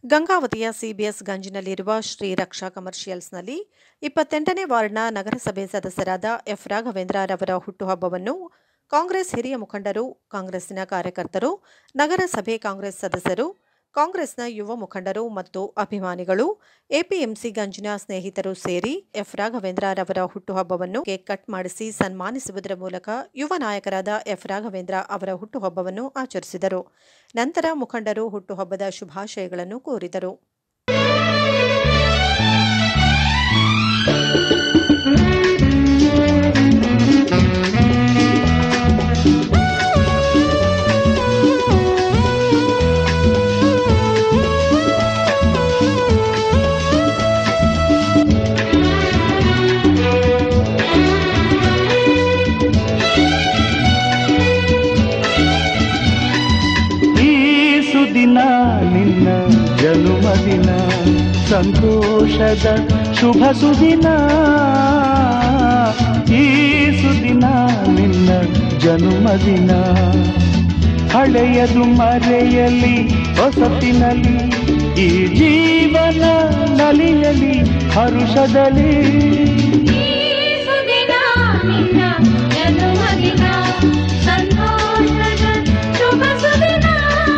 ಗಂಗಾವತಿಯ CBS ಗಂಜಿನಲ್ಲಿರುವ Shri ರಕ್ಷಾ ಕಮರ್ಷಿಯಲ್ಸ್ನಲ್ಲಿ ಇಪ್ಪತ್ತೆಂಟನೇ ವಾರ್ಡ್ನ ನಗರಸಭೆ ಸದಸ್ಯರಾದ ಎಫ್ ರಾಘವೇಂದ್ರರವರ ಹುಟ್ಟುಹಬ್ಬವನ್ನು ಕಾಂಗ್ರೆಸ್ ಹಿರಿಯ ಮುಖಂಡರು ಕಾಂಗ್ರೆಸ್ಸಿನ ಕಾರ್ಯಕರ್ತರು ನಗರಸಭೆ ಕಾಂಗ್ರೆಸ್ ಸದಸ್ಯರು ಕಾಂಗ್ರೆಸ್ನ ಯುವ ಮುಖಂಡರು ಮತ್ತು ಅಭಿಮಾನಿಗಳು ಎಪಿಎಂಸಿ ಗಂಜಿನ ಸ್ನೇಹಿತರು ಸೇರಿ ಎಫ್ ರಾಘವೇಂದ್ರರವರ ಹುಟ್ಟುಹಬ್ಬವನ್ನು ಕೇಕ್ ಕಟ್ ಮಾಡಿಸಿ ಸನ್ಮಾನಿಸುವುದರ ಮೂಲಕ ಯುವ ನಾಯಕರಾದ ಎಫ್ ರಾಘವೇಂದ್ರ ಅವರ ಹುಟ್ಟುಹಬ್ಬವನ್ನು ಆಚರಿಸಿದರು ನಂತರ ಮುಖಂಡರು ಹುಟ್ಟುಹಬ್ಬದ ಶುಭಾಶಯಗಳನ್ನು ಕೋರಿದರು ಈ ಸುದಿನ ನಿನ್ನ ಜನುಮದಿನ ಸಂತೋಷದ ಶುಭ ಸುದಿನ ಈ ಸುದಿನ ನಿನ್ನ ಜನುಮದಿನ ಹಳೆಯದು ಮರೆಯಲಿ ಹೊಸತಿನಲ್ಲಿ ಈ ಜೀವನ ನಲಿಯಲಿ ಹರುಷದಲ್ಲಿ ಸುದಿನ ನಿನ್ನ ಜನ್ಮದಿನ ಸಂತೋಷದ ಶುಭ ಸುದಿನ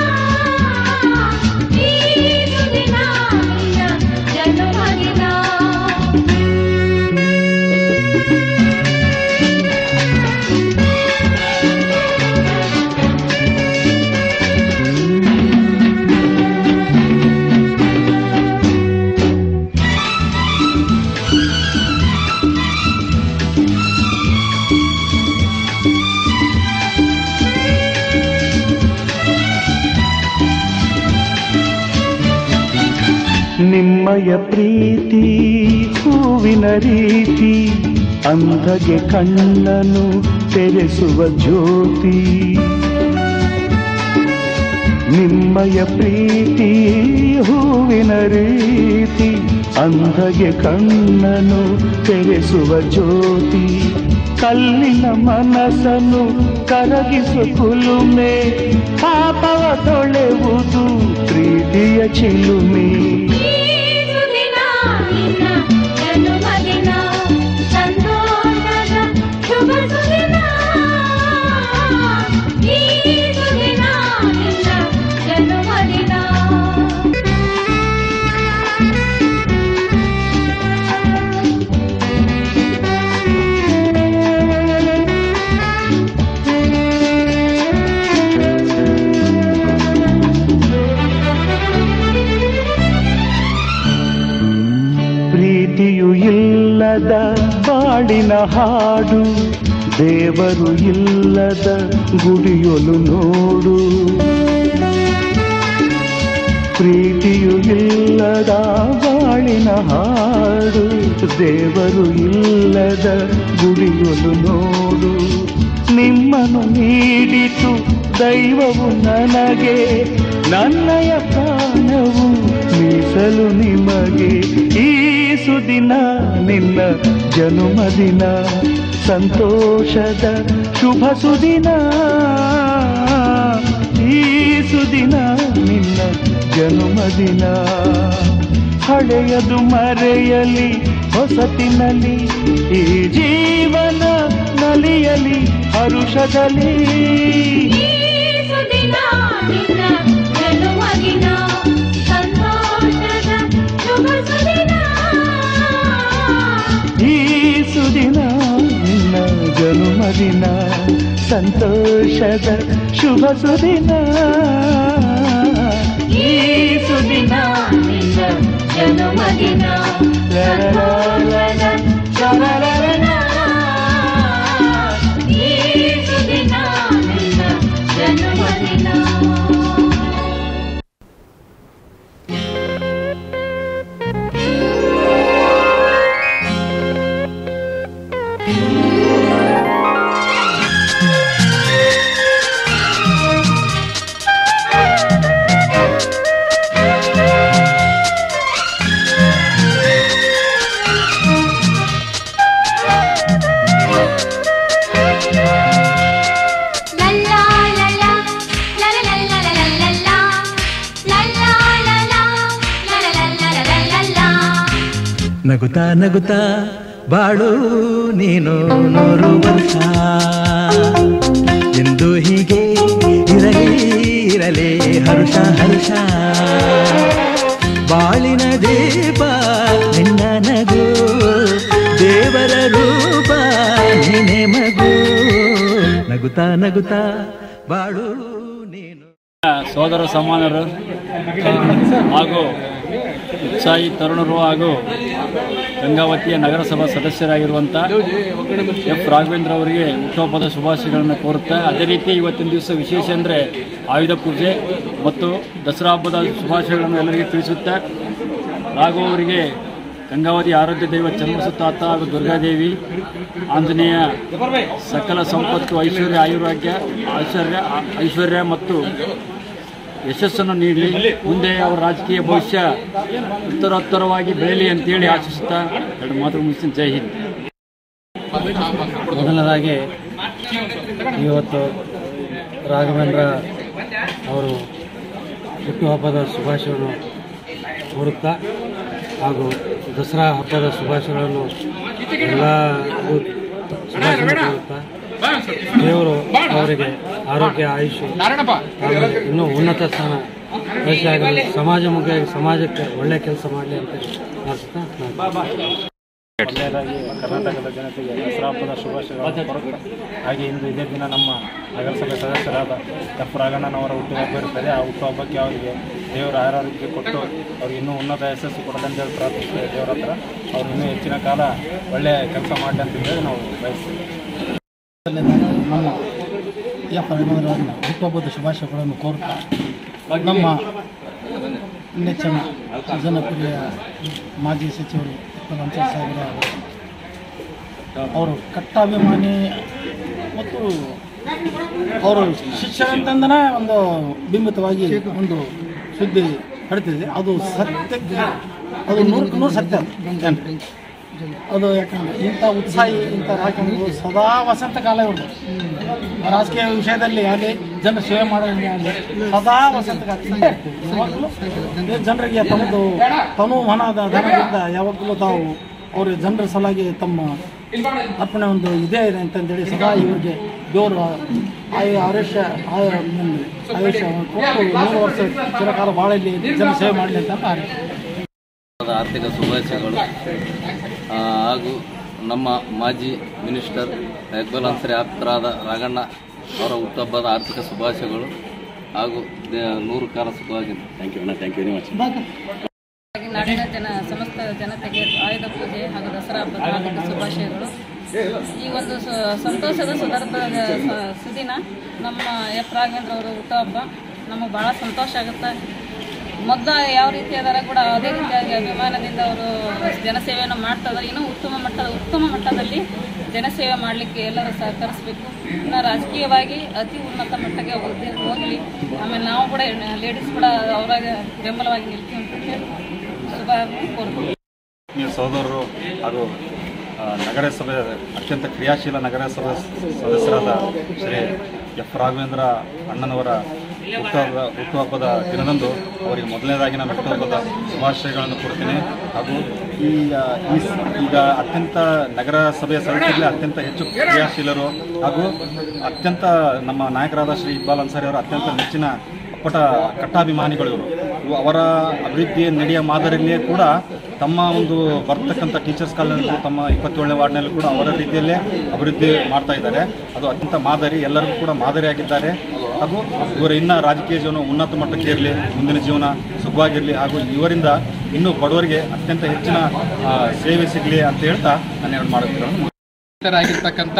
ಈ ಸುದಿನ ನಿನ್ನ ಜನ್ಮದಿನ ನಿಮ್ಮಯ ಪ್ರೀತಿ ಹೂವಿನ ರೀತಿ ಅಂಧಗೆ ಕಣ್ಣನು ತೆರೆಸುವ ಜ್ಯೋತಿ ನಿಮ್ಮಯ ಪ್ರೀತಿ ಹೂವಿನ ರೀತಿ ಅಂಧಗೆ ಕಣ್ಣನು ತೆರೆಸುವ ಜ್ಯೋತಿ ಕಲ್ಲಿನ ಮನಸ್ಸನ್ನು ಕರಗಿಸು ಕುಲುಮೆ ಪಾಪವ ತೊಳೆವುದು ಪ್ರೀತಿಯ ಚಿಲುಮೆ ಈ ಸುದಿನ ನಿನ್ನ ಜನ್ಮದಿನ ಸಂತೋಷದ ಶುಭ ಸುದಿನ ಈ ಸುದಿನ ನಿನ್ನ ಜನ್ಮದಿನ ಪ್ರೀತಿಯು ಇಲ್ಲದ ಬಾಳಿನ ಹಾಡು ದೇವರು ಇಲ್ಲದ ಗುಡಿಯೊಲು ನೋಡು ಪ್ರೀತಿಯು ಇಲ್ಲದ ಬಾಳಿನ ಹಾಡು ದೇವರು ಇಲ್ಲದ ಗುಡಿಯೊಲು ನೋಡು ನಿಮ್ಮನ್ನು ನೀಡಿತು ದೈವವು ನನಗೆ ನನ್ನಯ ಪ್ರಾಣವು ಮೀಸಲು ನಿಮಗೆ ಈ ಸುದಿನ ನಿನ್ನ ಜನುಮದಿನ ಸಂತೋಷದ ಶುಭ ಸುದಿನ ಈ ಸುದಿನ ನಿನ್ನ ಜನುಮದಿನ ಹಳೆಯದು ಮರೆಯಲಿ ಹೊಸತಿನಲ್ಲಿ ಈ ಜೀವನ ನಲಿಯಲಿ ಹರುಷದಲ್ಲಿ ಈ ಸುದಿನ ನಿನ್ನ ಜನ್ಮದಿನ ಸಂತೋಷದ ಶುಭ ಸುದಿನ ಈ ಸುದಿನ ನಿನ್ನ ಜನುಮದಿನ ಸಂತೋಷದ ಶುಭ ಸುದಿನ ಈ ಸುದಿನ ನಿನ್ನ ಜನ್ಮದಿನ ಸಂತೋಷದ ಶುಭ ಸುದಿನ ಈ ಸುದಿನ ನಿನ್ನ ಜನ್ಮದಿನ la la la la la la la la la ನಗುತ್ತಾ ನಗುತ್ತಾ ಬಾಳು ನೀನು ನೂರು ವರ್ಷ ಎಂದು ಹೀಗೆ ಇರಲಿ ಇರಲಿ ಹರುಷ ಹರುಷ ಬಾಳಿನ ದೀಪ ನಿನ್ನ ನಗು ದೇವರ ರೂಪ ನೀನೆ ಮಗು ನಗುತ್ತಾ ನಗುತ್ತಾ ಬಾಳು ನೀನು ಸೋದರ ಸಮಾನರು ಹಾಗೂ ಉತ್ಸಾಹಿ ತರುಣರು ಹಾಗೂ ಗಂಗಾವತಿಯ ನಗರಸಭಾ ಸದಸ್ಯರಾಗಿರುವಂಥ ಎಫ್ ರಾಘವೇಂದ್ರ ಅವರಿಗೆ ಹುಟ್ಟುಹಬ್ಬದ ಶುಭಾಶಯಗಳನ್ನು ಕೋರುತ್ತಾ ಅದೇ ರೀತಿ ಇವತ್ತಿನ ದಿವಸ ವಿಶೇಷ ಅಂದರೆ ಆಯುಧ ಪೂಜೆ ಮತ್ತು ದಸರಾ ಹಬ್ಬದ ಶುಭಾಶಯಗಳನ್ನು ಎಲ್ಲರಿಗೂ ತಿಳಿಸುತ್ತಾ ರಾಘವ ಅವರಿಗೆ ಗಂಗಾವತಿ ಆರೋಗ್ಯ ದೈವ ಚನ್ನಸುತ್ತಾತ ಹಾಗೂ ದುರ್ಗಾದೇವಿ ಆಂಜನೇಯ ಸಕಲ ಸಂಪತ್ತು ಐಶ್ವರ್ಯ ಆಯುರಾಗ್ಯ ಐಶ್ವರ್ಯ ಐಶ್ವರ್ಯ ಮತ್ತು ಯಶಸ್ಸನ್ನು ನೀಡಲಿ ಮುಂದೆ ಅವರ ರಾಜಕೀಯ ಭವಿಷ್ಯ ಉತ್ತರೋತ್ತರವಾಗಿ ಬೆಳೆಯಲಿ ಅಂತೇಳಿ ಆಶಿಸುತ್ತಾ ಎರಡು ಮಾತು ಮುಗಿಸ್ತೀನಿ ಜೈ ಹಿಂದ್ ಮೊದಲನೇದಾಗಿ ಇವತ್ತು ರಾಘವೇಂದ್ರ ಅವರು ಹುಟ್ಟುಹಬ್ಬದ ಶುಭಾಶಯವನ್ನು ಕೋರುತ್ತಾ ಹಾಗೂ ದಸರಾ ಹಬ್ಬದ ಶುಭಾಶಯಗಳನ್ನು ಎಲ್ಲರಿಗೂ ಶುಭಾಶಯ ಕೋರುತ್ತಾ ದೇವರು ಅವರಿಗೆ ಆರೋಗ್ಯ ಆಯುಷ್ಯ ಹಾಗೂ ಇನ್ನೂ ಉನ್ನತ ಸ್ಥಾನ ವಹಿಸಾಗಲಿ ಸಮಾಜಮುಖಿಯಾಗಿ ಸಮಾಜಕ್ಕೆ ಒಳ್ಳೆಯ ಕೆಲಸ ಮಾಡಲಿ ಅಂತ ಆಶಿಸ್ತಾ ನಾನು ಮೊದಲನೇದಾಗಿ ಕರ್ನಾಟಕದ ಜನತೆಗೆ ದಸರಾ ಹಬ್ಬದ ಶುಭಾಶಯಗಳನ್ನು ಕೋರುತ್ತಾ ಹಾಗೆ ಇಂದು ಇದೇ ದಿನ ನಮ್ಮ ನಗರಸಭೆ ಸದಸ್ಯರಾದ ಎಫ್ ರಾಘಣ್ಣನವರ ಹುಟ್ಟುಹಬ್ಬ ಇರುತ್ತದೆ ಆ ಹುಟ್ಟುಹಬ್ಬಕ್ಕೆ ಅವರಿಗೆ ದೇವರ ಆರೋಗ್ಯ ಕೊಟ್ಟು ಅವ್ರಿಗೆ ಇನ್ನೂ ಉನ್ನತ ಯಶಸ್ಸು ಕೊಡದಂತೆ ಹೇಳಿ ಪ್ರಾರ್ಥಿಸ್ತೇವೆ ದೇವರ ಹತ್ರ ಅವ್ರು ಇನ್ನೂ ಹೆಚ್ಚಿನ ಕಾಲ ಒಳ್ಳೆಯ ಕೆಲಸ ಮಾಡಲಿ ಅಂತ ಹೇಳಿ ನಾವು ಬಯಸ್ತೀವಿ ನಮ್ಮ ಎಫ್ ರಘುವರನ್ನು ಹುಟ್ಟುಹಬ್ಬದ ಶುಭಾಶಯಗಳನ್ನು ಕೋರುತ್ತಾ ನಮ್ಮ ನೆಚ್ಚಿನ ಜನಪ್ರಿಯ ಮಾಜಿ ಸಚಿವರು ಮಂಚ ಸಾಹೇಬರ ಅವರು ಕಟ್ಟಾಭಿಮಾನಿ ಮತ್ತು ಅವರು ಶಿಕ್ಷಕಂತಂದನೇ ಒಂದು ಬಿಂಬಿತವಾಗಿ ಒಂದು ಸುದ್ದಿ ಹರಿತಿದೆ ಅದು ಸತ್ಯಕ್ಕೆ ಅದು ನೂರಕ್ಕೆ ನೂರು ಸತ್ಯ ಅದು. ಅದು ಯಾಕಂದ್ರೆ ಇಂಥ ಉತ್ಸಾಹಿ ಇಂಥ ರಾಜಕಾರಣಿಗಳು ಸದಾ ವಸಂತ ಕಾಲ ಇವರು ರಾಜಕೀಯ ವಿಷಯದಲ್ಲಿ ಆಗಲಿ ಜನರ ಸೇವೆ ಮಾಡೋದ್ರಲ್ಲಿ ಆಗಲಿ ಸದಾ ವಸಂತ ಕಾಲ ಇದ್ದೇ ಇರ್ತದೆ. ಯಾವಾಗಲೂ ಈ ಜನರಿಗೆ ತಮ್ಮದು ತನು ಮನದ ಧನದಿಂದ ಯಾವಾಗಲೂ ತಾವು ಅವರು ಜನರ ಸಲುವಾಗಿ ತಮ್ಮ ಅರ್ಪಣೆ ಒಂದು ಇದೆ ಇದೆ ಅಂತಂದೇಳಿ ಸದಾ ಇವರಿಗೆ ದೇವರು ಆಯು ಆಯುಷ್ಯ ಆಯು ಆಯುಷ್ಯ ಕೊಟ್ಟು ನೂರು ವರ್ಷ ಚಿರಕಾಲ ಬಾಳಲಿ ಜನ ಸೇವೆ ಮಾಡಲಿ ಅಂತ ಹಾರೈಸ್ತೀನಿ. ಆರ್ಥಿಕ ಶುಭಾಶಯಗಳು ಆ, ಹಾಗೂ ನಮ್ಮ ಮಾಜಿ ಮಿನಿಸ್ಟರ್ ಇಕ್ಬಾಲ್ ಅನ್ಸರಿ ಆಪ್ತರಾದ ರಾಘಣ್ಣ ಅವರ ಹುಟ್ಟುಹಬ್ಬದ ಆರ್ಥಿಕ ಶುಭಾಶಯಗಳು ಹಾಗೂ ದೇ- ನೂರು ಕಾಲ ಸುಖವಾಗಿ thank you thank you very much ಹಾಗಾಗಿ ನಾಡಿನ ಜನ ಸಮಸ್ತ ಜನತೆಗೆ ಆಯುಧ ಪೂಜೆ ಹಾಗೂ ದಸರಾ ಹಬ್ಬದ ಹಾರ್ದಿಕ ಶುಭಾಶಯಗಳು ಈ ಒಂದು ಸ- ಸಂತೋಷದ ಸಂದರ್ಭದ ಸ- ಸುದಿನ ನಮ್ಮ ಎಫ್ ರಾಘವೇಂದ್ರ ಅವರು ಹುಟ್ಟುಹಬ್ಬ ನಮಗೆ ಭಾಳ ಸಂತೋಷ ಆಗುತ್ತೆ ಮೊದಲ ಯಾವ ರೀತಿ ಅದಾರ ಕೂಡ ಅದೇ ರೀತಿಯಾಗಿ ಅಭಿಮಾನದಿಂದ ಅವರು ಜನಸೇವೆಯನ್ನು ಮಾಡ್ತಾ ಇದ್ದಾರೆ ಇನ್ನೂ ಉತ್ತಮ ಮಟ್ಟದ ಉತ್ತಮ ಮಟ್ಟದಲ್ಲಿ ಜನಸೇವೆ ಮಾಡಲಿಕ್ಕೆ ಎಲ್ಲರೂ ಸಹಕರಿಸಬೇಕು ಇನ್ನು ರಾಜಕೀಯವಾಗಿ ಅತಿ ಉನ್ನತ ಮಟ್ಟಕ್ಕೆ ಹೋಗಿ ಹೋಗಲಿ ಆಮೇಲೆ ನಾವು ಕೂಡ ಲೇಡೀಸ್ ಕೂಡ ಅವರಾಗ ಬೆಂಬಲವಾಗಿ ನಿಲ್ತೀವಿ ಅಂತ ಹೇಳಿ ಶುಭ ಕೋರ್ತೀನಿ ನೀವು ಸಹೋದರರು ಹಾಗೂ ಆ, ನಗರಸಭೆ ಅತ್ಯಂತ ಕ್ರಿಯಾಶೀಲ ನಗರಸಭೆ ಸದಸ್ಯರಾದ ಶ್ರೀ ಎಫ್ ರಾಘವೇಂದ್ರ ಅಣ್ಣನವರ ಹುಟ್ಟುಹಬ್ಬ ಹುಟ್ಟುಹಬ್ಬದ ದಿನದಂದು ಅವರಿಗೆ ಮೊದಲನೇದಾಗಿ ನಾನು ಹುಟ್ಟುಹಬ್ಬದ ಶುಭಾಶಯಗಳನ್ನು ಕೊಡ್ತೀನಿ ಹಾಗೂ ಈ ಆ, ಈ ಸ- ಈಗ ಅತ್ಯಂತ ನಗರಸಭೆಯ ಸದಸ್ಯರಲ್ಲಿ ಅತ್ಯಂತ ಹೆಚ್ಚು ಕ್ರಿಯಾಶೀಲರು ಹಾಗೂ ಅತ್ಯಂತ ನಮ್ಮ ನಾಯಕರಾದ ಶ್ರೀ ಇಕ್ಬಾಲ್ ಅನ್ಸಾರಿ ಅವರ ಅತ್ಯಂತ ನೆಚ್ಚಿನ ಅಪ್ಪಟ ಕಟ್ಟಾಭಿಮಾನಿಗಳು ಇವರು ಇವು ಅವರ ಅಭಿವೃದ್ಧಿ ನಡೆಯ ಮಾದರಿಯಲ್ಲಿಯೇ ಕೂಡ ತಮ್ಮ ಒಂದು ಬರ್ತಕ್ಕಂಥ ಟೀಚರ್ಸ್ ಕಾಲೇಜ್ ತಮ್ಮ ಇಪ್ಪತ್ತೇಳನೇ ವಾರ್ಡ್ನಲ್ಲಿ ಕೂಡ ಅವರ ರೀತಿಯಲ್ಲೇ ಅಭಿವೃದ್ಧಿ ಮಾಡ್ತಾ ಇದ್ದಾರೆ ಅದು ಅತ್ಯಂತ ಮಾದರಿ ಎಲ್ಲರಿಗೂ ಕೂಡ ಮಾದರಿಯಾಗಿದ್ದಾರೆ ಹಾಗೂ ಇವರ ಇನ್ನ ರಾಜಕೀಯ ಜೀವನ ಉನ್ನತ ಮಟ್ಟಕ್ಕೆ ಇರಲಿ ಮುಂದಿನ ಜೀವನ ಸುಖವಾಗಿರಲಿ ಹಾಗೂ ಇವರಿಂದ ಇನ್ನೂ ಬಡವರಿಗೆ ಅತ್ಯಂತ ಹೆಚ್ಚಿನ ಆ, ಸೇವೆ ಸಿಗಲಿ ಅಂತ ಹೇಳ್ತಾ ನಾನು ಎರಡು ಮಾಡುತ್ತಿರೋದು ಆಗಿರ್ತಕ್ಕಂಥ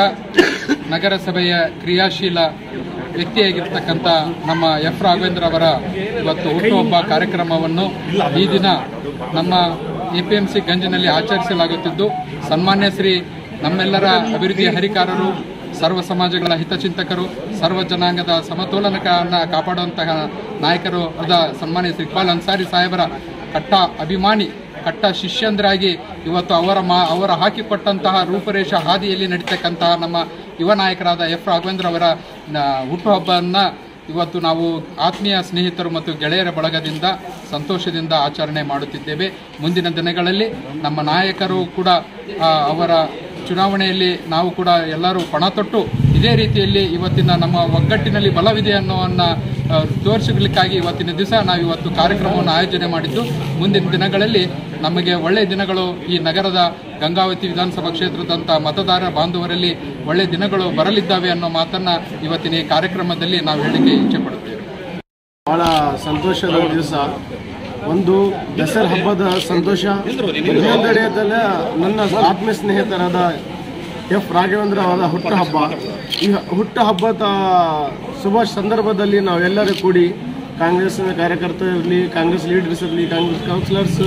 ನಗರಸಭೆಯ ಕ್ರಿಯಾಶೀಲ ವ್ಯಕ್ತಿಯಾಗಿರ್ತಕ್ಕಂಥ ನಮ್ಮ ಎಫ್ ರಾಘವೇಂದ್ರ ಅವರ ಇವತ್ತು ಹುಟ್ಟುಹಬ್ಬ ಕಾರ್ಯಕ್ರಮವನ್ನು ಈ ದಿನ ನಮ್ಮ ಎ ಪಿ ಎಂ ಸಿ ಗಂಜಿನಲ್ಲಿ ಆಚರಿಸಲಾಗುತ್ತಿದ್ದು ಸನ್ಮಾನ್ಯ ಶ್ರೀ ನಮ್ಮೆಲ್ಲರ ಅಭಿವೃದ್ಧಿಯ ಹರಿಕಾರರು ಸರ್ವ ಸಮಾಜಗಳ ಹಿತಚಿಂತಕರು ಸರ್ವ ಜನಾಂಗದ ಸಮತೋಲನವನ್ನು ಕಾಪಾಡುವಂತಹ ನಾಯಕರು ಆದ ಸನ್ಮಾನ್ಯ ಶ್ರೀ ಇಕ್ಬಾಲ್ ಅನ್ಸಾರಿ ಸಾಹೇಬರ ಕಟ್ಟ ಅಭಿಮಾನಿ ಕಟ್ಟ ಶಿಷ್ಯಂದ್ರಾಗಿ ಇವತ್ತು ಅವರ ಮಾ ಅವರ ಹಾಕಿಕೊಟ್ಟಂತಹ ರೂಪರೇಷ ಹಾದಿಯಲ್ಲಿ ನಡೀತಕ್ಕಂತಹ ನಮ್ಮ ಯುವ ನಾಯಕರಾದ ಎಫ್ ರಾಘವೇಂದ್ರ ಅವರ ನ- ಹುಟ್ಟುಹಬ್ಬವನ್ನು ಇವತ್ತು ನಾವು ಆತ್ಮೀಯ ಸ್ನೇಹಿತರು ಮತ್ತು ಗೆಳೆಯರ ಬಳಗದಿಂದ ಸಂತೋಷದಿಂದ ಆಚರಣೆ ಮಾಡುತ್ತಿದ್ದೇವೆ ಮುಂದಿನ ದಿನಗಳಲ್ಲಿ ನಮ್ಮ ನಾಯಕರು ಕೂಡ ಆ, ಅವರ ಚುನಾವಣೆಯಲ್ಲಿ ನಾವು ಕೂಡ ಎಲ್ಲರೂ ಪಣ ತೊಟ್ಟು ಇದೇ ರೀತಿಯಲ್ಲಿ ಇವತ್ತಿನ ನಮ್ಮ ಒಗ್ಗಟ್ಟಿನಲ್ಲಿ ಬಲವಿದೆ ಅನ್ನೋವನ್ನು ತೋರಿಸಲಿಕ್ಕಾಗಿ ಇವತ್ತಿನ ದಿವಸ ನಾವು ಇವತ್ತು ಕಾರ್ಯಕ್ರಮವನ್ನು ಆಯೋಜನೆ ಮಾಡಿದ್ದು ಮುಂದಿನ ದಿನಗಳಲ್ಲಿ ನಮಗೆ ಒಳ್ಳೆಯ ದಿನಗಳು ಈ ನಗರದ ಗಂಗಾವತಿ ವಿಧಾನಸಭಾ ಕ್ಷೇತ್ರದಂಥ ಮತದಾರ ಬಾಂಧವರಲ್ಲಿ ಒಳ್ಳೆಯ ದಿನಗಳು ಬರಲಿದ್ದಾವೆ ಅನ್ನೋ ಮಾತನ್ನು ಇವತ್ತಿನ ಈ ಕಾರ್ಯಕ್ರಮದಲ್ಲಿ ನಾವು ಹೇಳಿಕೆ ಇಚ್ಛೆ ಪಡುತ್ತೇವೆ ಬಹಳ ಸಂತೋಷದ ದಿವಸ ಒಂದು ದಸರಾ ಹಬ್ಬದ ಸಂತೋಷ ಇನ್ನೊಂದೆಡೆಯದಲ್ಲ ನನ್ನ ಆತ್ಮೀಯ ಸ್ನೇಹಿತರಾದ ಎಫ್ ರಾಘವೇಂದ್ರ ಅವರ ಹುಟ್ಟುಹಬ್ಬ ಈ ಹುಟ್ಟು ಹಬ್ಬದ ಶುಭ ಸಂದರ್ಭದಲ್ಲಿ ನಾವೆಲ್ಲರೂ ಕೂಡಿ ಕಾಂಗ್ರೆಸ್ನ ಕಾರ್ಯಕರ್ತರು ಇರಲಿ ಕಾಂಗ್ರೆಸ್ ಲೀಡರ್ಸ್ ಇರಲಿ Congress councillors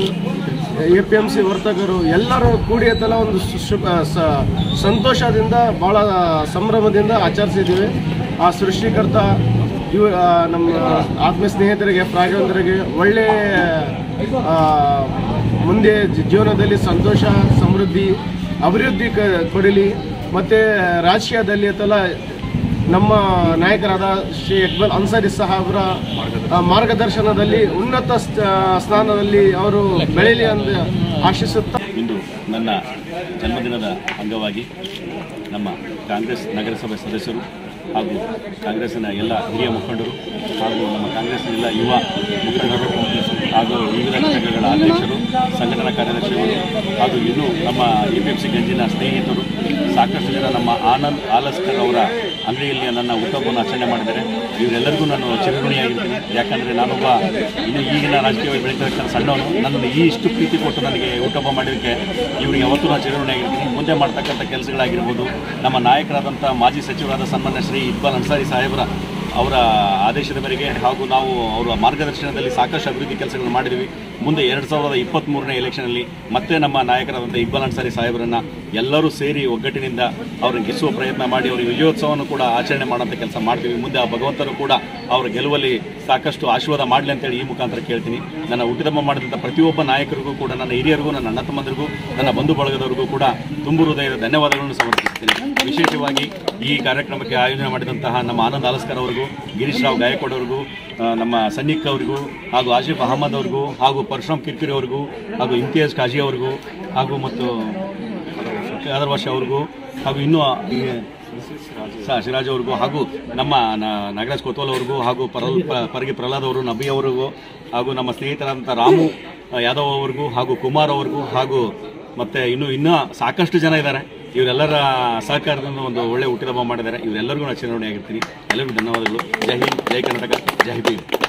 A P M C ವರ್ತಕರು ಎಲ್ಲರೂ ಕೂಡಿ ಅದೆಲ್ಲ ಒಂದು ಸು- ಶುಭ ಸ- ಸಂತೋಷದಿಂದ ಭಾಳ ಸಂಭ್ರಮದಿಂದ ಆಚರಿಸಿದ್ದೀವಿ ಆ ಸೃಷ್ಟಿಕರ್ತ ಇವ ಆ, ನಮ್ಮ ಆತ್ಮೀಯ ಸ್ನೇಹಿತರಿಗೆ ರಾಘವೇಂದ್ರಿಗೆ ಒಳ್ಳೆ ಆ, ಮುಂದೆ ಜಿ- ಜೀವನದಲ್ಲಿ ಸಂತೋಷ ಸಮೃದ್ಧಿ ಅಭಿವೃದ್ಧಿ ಕ- ಕೊಡಲಿ ಮತ್ತು ರಾಜಕೀಯದಲ್ಲಿ ಅಥವಾ ನಮ್ಮ ನಾಯಕರಾದ ಶ್ರೀ ಇಕ್ಬಾಲ್ ಅನ್ಸಾರಿ ಸಾಹೇಬ್ರ ಆ, ಮಾರ್ಗದರ್ಶನದಲ್ಲಿ ಉನ್ನತ ಸ್ಥ- ಸ್ಥಾನದಲ್ಲಿ ಅವರು ಬೆಳೀಲಿ ಎಂದು ಆಶಿಸುತ್ತಾ ಇಂದು ನನ್ನ ಜನ್ಮದಿನದ ಅಂಗವಾಗಿ ನಮ್ಮ ಕಾಂಗ್ರೆಸ್ ನಗರಸಭೆ ಸದಸ್ಯರು ಹಾಗೂ ಕಾಂಗ್ರೆಸ್ಸಿನ ಎಲ್ಲ ಹಿರಿಯ ಮುಖಂಡರು ಹಾಗೂ ನಮ್ಮ ಕಾಂಗ್ರೆಸ್ನ ಎಲ್ಲ ಯುವ ಮುಖಂಡರು ಹಾಗೂ ವಿವಿಧ ಘಟಕಗಳ ಅಧ್ಯಕ್ಷರು ಸಂಘಟನಾ ಕಾರ್ಯದರ್ಶಿಗಳು ಹಾಗೂ ಇನ್ನೂ ನಮ್ಮ ಎ ಪಿ ಎಫ್ ಸಿ ಗಂಜಿನ ಸ್ನೇಹಿತರು ಸಾಕಷ್ಟು ಜನ ನಮ್ಮ ಆನಂದ್ ಆಲಸ್ಕರ್ ಅವರ ಅಂಗಡಿಯಲ್ಲಿ ನನ್ನ ಹುಟ್ಟುಹಬ್ಬವನ್ನು ಆಚರಣೆ ಮಾಡಿದ್ದಾರೆ ಇವರೆಲ್ಲರಿಗೂ ನಾನು ಚಿರಋಣಿಯಾಗಿರ್ತೀನಿ ಯಾಕಂದರೆ ನಾನೊಬ್ಬ ಇನ್ನು ಈಗಿನ ರಾಜಕೀಯವಾಗಿ ಬೆಳೀತಕ್ಕಂಥ ಸಣ್ಣವನು ನನ್ನನ್ನು ಈ ಇಷ್ಟು ಪ್ರೀತಿ ಕೊಟ್ಟು ನನಗೆ ಹುಟ್ಟುಹಬ್ಬ ಮಾಡಿದ್ದಕ್ಕೆ ಇವರಿಗೆ ಯಾವತ್ತೂ ನಾನು ಚಿರಋಣಿಯಾಗಿರ್ತೀನಿ ಮುಂದೆ ಮಾಡ್ತಕ್ಕಂಥ ಕೆಲಸಗಳಾಗಿರ್ಬೋದು ನಮ್ಮ ನಾಯಕರಾದಂಥ ಮಾಜಿ ಸಚಿವರಾದ ಸನ್ಮಾನ್ಯ ಶ್ರೀ ಇಕ್ಬಾಲ್ ಅನ್ಸಾರಿ ಸಾಹೇಬರ ಅವರ ಆದೇಶದ ಮೇರೆಗೆ ಹಾಗೂ ನಾವು ಅವರ ಮಾರ್ಗದರ್ಶನದಲ್ಲಿ ಸಾಕಷ್ಟು ಅಭಿವೃದ್ಧಿ ಕೆಲಸಗಳನ್ನು ಮಾಡಿದ್ವಿ ಮುಂದೆ ಎರಡು ಸಾವಿರದ ಇಪ್ಪತ್ತ್ಮೂರನೇ ಎಲೆಕ್ಷನಲ್ಲಿ ಮತ್ತೆ ನಮ್ಮ ನಾಯಕರಾದಂಥ ಇಕ್ಬಾಲ್ ಅನ್ಸಾರಿ ಸಾಹೇಬರನ್ನು ಎಲ್ಲರೂ ಸೇರಿ ಒಗ್ಗಟ್ಟಿನಿಂದ ಅವ್ರನ್ನ ಗೆಲ್ಲಿಸುವ ಪ್ರಯತ್ನ ಮಾಡಿ ಅವರಿಗೆ ವಿಜಯೋತ್ಸವವನ್ನು ಕೂಡ ಆಚರಣೆ ಮಾಡೋಂಥ ಕೆಲಸ ಮಾಡ್ತೀವಿ ಮುಂದೆ ಆ ಭಗವಂತರು ಕೂಡ ಅವರ ಗೆಲುವಲ್ಲಿ ಸಾಕಷ್ಟು ಆಶೀರ್ವಾದ ಮಾಡಲಿ ಅಂತೇಳಿ ಈ ಮುಖಾಂತರ ಕೇಳ್ತೀನಿ ನನ್ನ ಹುಟ್ಟಿದಮ್ಮ ಮಾಡಿದಂಥ ಪ್ರತಿಯೊಬ್ಬ ನಾಯಕರಿಗೂ ಕೂಡ ನನ್ನ ಹಿರಿಯರಿಗೂ ನನ್ನ ಅಣ್ಣ ತಮ್ಮಂದಿರಿಗೂ ನನ್ನ ಬಂಧು ಬಳಗದವರಿಗೂ ಕೂಡ ತುಂಬು ಹೃದಯದ ಧನ್ಯವಾದಗಳನ್ನು ಸಮರ್ಪಿಸುತ್ತೇನೆ ವಿಶೇಷವಾಗಿ ಈ ಕಾರ್ಯಕ್ರಮಕ್ಕೆ ಆಯೋಜನೆ ಮಾಡಿದಂತಹ ನಮ್ಮ ಆನಂದ್ ಆಲಸ್ಕರ್ ಅವರಿಗೂ ಗಿರೀಶ್ ರಾವ್ ಗಾಯಕ್ವಾಡ್ ಅವರಿಗೂ ಆ, ನಮ್ಮ ಸನ್ನಿಕ್ ಅವರಿಗೂ ಹಾಗೂ ಆಶಿಫ್ ಅಹಮದ್ ಅವರಿಗೂ ಹಾಗೂ ಪರಶುರಾಮ್ ಕಿರ್ಕಿರಿ ಅವರಿಗೂ ಹಾಗೂ ಇಮ್ತಿಯಾಜ್ ಕಾಜಿ ಅವರಿಗೂ ಹಾಗೂ ಮತ್ತು ಖಾದರ್ ವರ್ಷ ಅವ್ರಿಗೂ ಹಾಗೂ ಇನ್ನೂ ಈ ಸ ಸಿರಾಜ್ ಅವ್ರಿಗೂ ಹಾಗೂ ನಮ್ಮ ನ- ನಾಗರಾಜ್ ಕೋತ್ವಾಲ್ ಅವ್ರಿಗೂ ಹಾಗೂ ಪರಲ್ ಪ- ಪರಗಿ ಪ್ರಹ್ಲಾದ್ ಅವರು ನಬಿ ಅವರಿಗೂ ಹಾಗೂ ನಮ್ಮ ಸ್ನೇಹಿತರಾದಂಥ ರಾಮು ಯಾದವ್ ಅವ್ರಿಗೂ ಹಾಗೂ ಕುಮಾರ್ ಅವ್ರಿಗೂ ಹಾಗೂ ಮತ್ತೆ ಇನ್ನು ಇನ್ನೂ ಸಾಕಷ್ಟು ಜನ ಇದ್ದಾರೆ ಇವರೆಲ್ಲರ ಸಹಕಾರದಿಂದ ಒಂದು ಒಳ್ಳೆ ಹುಟ್ಟಿದಬ್ಬ ಮಾಡಿದ್ದಾರೆ ಇವರೆಲ್ಲರಿಗೂ ನಾನು ಚಿರಋಣಿಯಾಗಿರ್ತೀನಿ ಎಲ್ಲರಿಗೂ ಧನ್ಯವಾದಗಳು ಜೈ ಹಿಂದ್ ಜೈ ಕರ್ನಾಟಕ ಜೈ ಭೀಮ್